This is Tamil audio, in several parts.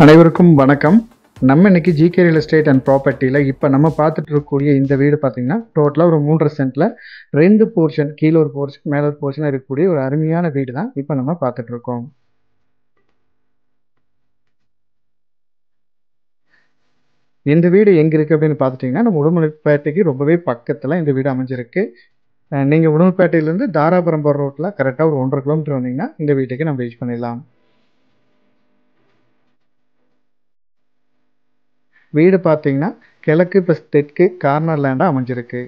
அனைவருக்கும் வணக்கம் நம்ம இன்னைக்கு ஜிகே ரியல் எஸ்டேட் அண்ட் ப்ராப்பர்ட்டியில் இப்போ நம்ம பார்த்துட்டு இருக்கக்கூடிய இந்த வீடு பார்த்தீங்கன்னா டோட்டலாக ஒரு மூன்றரை சென்ட்டில் ரெண்டு போர்ஷன் கீழே ஒரு போர்ஷன் மேலே ஒரு போர்ஷனாக இருக்கக்கூடிய ஒரு அருமையான வீடு தான் இப்போ நம்ம பார்த்துட்டு இருக்கோம் இந்த வீடு எங்கே இருக்குது அப்படின்னு பார்த்துட்டிங்கன்னா நம்ம உடுமலைப்பேட்டைக்கு ரொம்பவே பக்கத்தில் இந்த வீடு அமைஞ்சிருக்கு நீங்கள் உடுமலைப்பேட்டையிலேருந்து தாராபுரம் போகிற ரோட்டில் கரெக்டாக ஒரு ஒன்றரை கிலோமீட்டர் வந்தீங்கன்னா இந்த வீட்டுக்கு நம்ம ரீச் பண்ணிடலாம் வீடு பார்த்தீங்கன்னா கிழக்கு ப்ளஸ் தெற்கு கார்னர் லேண்டாக அமைஞ்சிருக்கு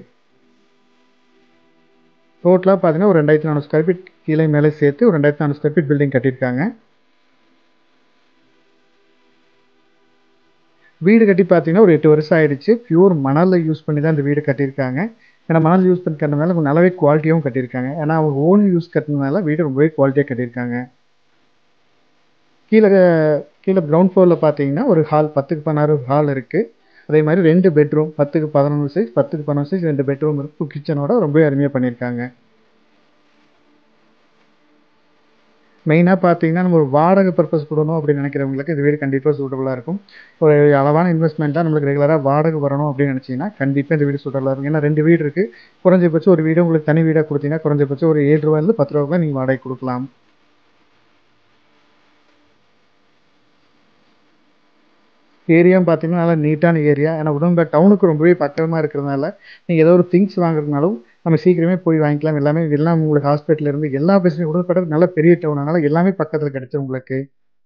டோட்டலாக பார்த்தீங்கன்னா ஒரு ரெண்டாயிரத்தி நானூறு ஸ்கொயர் ஃபீட் கீழே மேலே சேர்த்து ஒரு ரெண்டாயிரத்தி நானூறு ஸ்கொயர் ஃபீட் பில்டிங் கட்டியிருக்காங்க வீடு கட்டி பார்த்தீங்கன்னா ஒரு எட்டு வருஷம் ஆயிடுச்சு பியூர் மணலில் யூஸ் பண்ணி தான் இந்த வீடு கட்டியிருக்காங்க ஏன்னா மணல் யூஸ் பண்ணி கட்டினால கொஞ்சம் நல்லாவே குவாலிட்டியாகவும் கட்டியிருக்காங்க ஏன்னா அவங்க ஓன் யூஸ் கட்டினதுனால வீடு ரொம்பவே குவாலிட்டியாக கட்டியிருக்காங்க கீழே கீழே கிரவுண்ட் ஃப்ளோரில் பார்த்தீங்கன்னா ஒரு ஹால் பத்துக்கு பதினாறு ஹால் இருக்குது அதே மாதிரி ரெண்டு பெட்ரூம் பத்துக்கு பதினொன்று சைஸ் பத்துக்கு பதினொன்று சைஸ் ரெண்டு பெட்ரூம் இருக்குது கிச்சனோட ரொம்பவே அருமையாக பண்ணியிருக்காங்க மெயினாக பார்த்தீங்கன்னா நம்ம ஒரு வாடகை பர்பஸ் கொடுக்கணும் அப்படின்னு நினைக்கிறவங்களுக்கு இந்த வீடு கண்டிப்பாக சூட்டபுளாக இருக்கும் ஒரு அளவான இன்வெஸ்ட்மெண்ட்டாக நம்மளுக்கு ரெகுலராக வாடகை வரணும் அப்படின்னு நினச்சிங்கன்னா கண்டிப்பாக இந்த வீடு சூட்டபுளாக இருக்கும் ஏன்னா ரெண்டு வீடு இருக்குது குறைஞ்சபட்சம் ஒரு வீடு உங்களுக்கு தனி வீடாக கொடுத்தீங்கன்னா குறைஞ்சபட்சம் ஒரு ஏழு ரூபாயிலேருந்து பத்து ரூபாய்க்குள்ள நீங்கள் வாடகை கொடுக்கலாம் ஏரியாவும் பார்த்தீங்கன்னா நல்லா நீட்டான ஏரியா ஏன்னா உடம்பு டவுனுக்கு ரொம்பவே பக்கமாக இருக்கிறதுனால நீங்கள் ஏதோ ஒரு திங்ஸ் வாங்குறதுனாலும் நம்ம சீக்கிரமே போய் வாங்கிக்கலாம் எல்லாமே எல்லாம் உங்களுக்கு ஹாஸ்பிட்டல் இருந்து எல்லா ஃபெசிலிட்டி உடன்பட நல்ல பெரிய டவுன் அதனால எல்லாமே பக்கத்தில் கிடைச்சிரும் உங்களுக்கு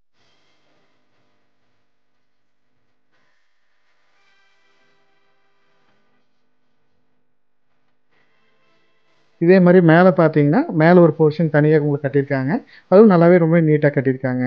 இதே மாதிரி மேலே பார்த்தீங்கன்னா மேலே ஒரு போர்ஷன் தனியாக உங்களுக்கு கட்டியிருக்காங்க அதுவும் நல்லாவே ரொம்ப நீட்டாக கட்டியிருக்காங்க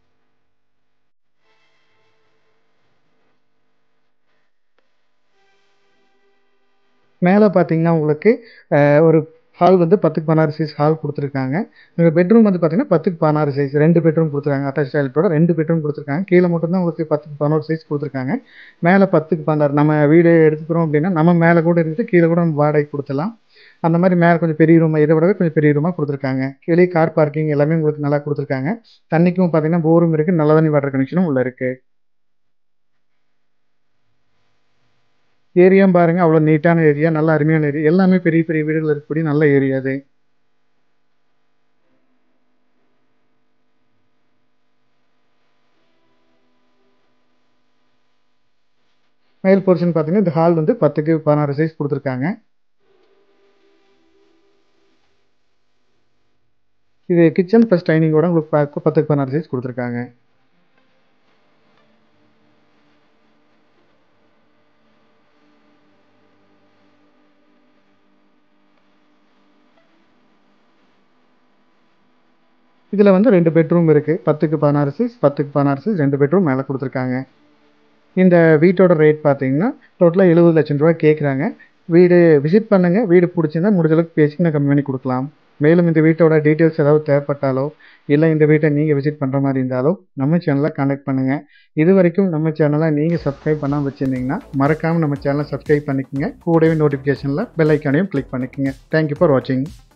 மேலே பார்த்தீங்கன்னா உங்களுக்கு ஒரு ஹால் வந்து பத்துக்கு பதினாறு சைஸ் ஹால் கொடுத்துருக்காங்க உங்கள் பெட்ரூம் வந்து பார்த்தீங்கன்னா பத்துக்கு பதினாறு சைஸ் ரெண்டு பெட்ரூம் கொடுத்துருக்காங்க அட்டாச் டாய்லெட்டோட ரெண்டு பெட்ரூம் கொடுத்துருக்காங்க கீழே மட்டும்தான் உங்களுக்கு பத்துக்கு பதினோரு சைஸ் கொடுத்துருக்காங்க மேலே பத்துக்கு பதினாறு நம்ம வீடு எடுத்துக்கிறோம் அப்படின்னா நம்ம மேலே கூட இருந்துட்டு கீழே கூட நம்ம வாடகை கொடுத்துலாம் அந்த மாதிரி மேலே கொஞ்சம் பெரிய ரூம் இதை விடவே கொஞ்சம் பெரிய ரூமாக கொடுத்துருக்காங்க கீழே கார் பார்க்கிங் எல்லாமே உங்களுக்கு நல்லா கொடுத்துருக்காங்க தண்ணிக்கும் பார்த்தீங்கன்னா போரும் இருக்குது நல்ல தண்ணி வாட்டர் கனெக்ஷனும் உள்ளே இருக்குது ஏரியாவும் பாருங்க அவ்வளோ நீட்டான ஏரியா நல்ல அருமையான ஏரியா எல்லாமே பெரிய பெரிய வீடுகள் இருக்கக்கூடிய நல்ல ஏரியா அது மேல் போர்ஷன் பார்த்தீங்கன்னா இந்த ஹால் வந்து பத்துக்கு பதினாறு சைஸ் கொடுத்துருக்காங்க இது கிச்சன் ப்ளஸ் டைனிங்கோட உங்களுக்கு பத்துக்கு பதினாறு சைஸ் கொடுத்துருக்காங்க இதில் வந்து ரெண்டு பெட்ரூம் இருக்குது பத்துக்கு பதினாறு சைஸ் பத்துக்கு பதினாறு சைஸ் ரெண்டு பெட்ரூம் மேலே கொடுத்துருக்காங்க இந்த வீட்டோட ரேட் பார்த்தீங்கன்னா டோட்டலாக எழுபது லட்சம் ரூபா கேட்குறாங்க வீடு விசிட் பண்ணுங்கள் வீடு பிடிச்சிருந்தா முடிஞ்ச அளவுக்கு பேசி நான் கம்மி பண்ணி கொடுக்கலாம் மேலும் இந்த வீட்டோட டீட்டெயில்ஸ் ஏதாவது தேவைப்பட்டாலோ இல்லை இந்த வீட்டை நீங்கள் விசிட் பண்ணுற மாதிரி இருந்தாலோ நம்ம சேனலை கான்டாக்ட் பண்ணுங்கள் இது வரைக்கும் நம்ம சேனலை நீங்கள் சப்ஸ்கிரைப் பண்ணாமல் வச்சுருந்தீங்கன்னா மறக்காமல் நம்ம சேனலை சப்ஸ்கிரைப் பண்ணிக்கோங்க கூடவே நோட்டிஃபிகேஷனில் பெல் ஐக்கானையும் கிளிக் பண்ணிக்கோங்க தேங்க்யூ ஃபார் வாட்சிங்